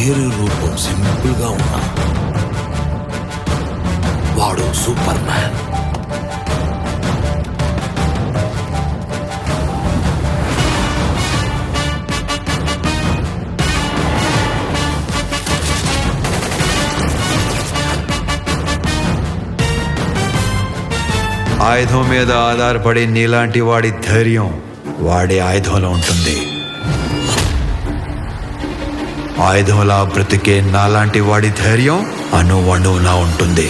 పేరు రూపం సింపుల్ గా ఉన్నా వాడు సూపర్ మ్యాన్ ఆయుధం మీద ఆధారపడి నీలాంటి వాడి ధైర్యం వాడి ఆయుధంలో ఉంటుంది ఆయుధంలా బ్రతికే నాలాంటి వాడి ధైర్యం అణువణువులా ఉంటుంది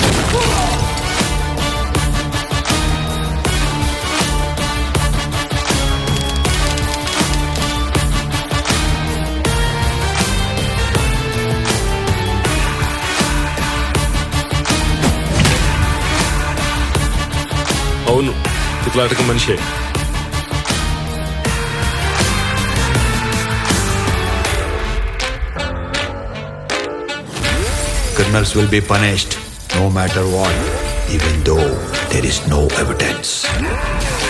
అవును ఇట్లాంటి మనిషే criminals will be punished no matter what, even though there is no evidence.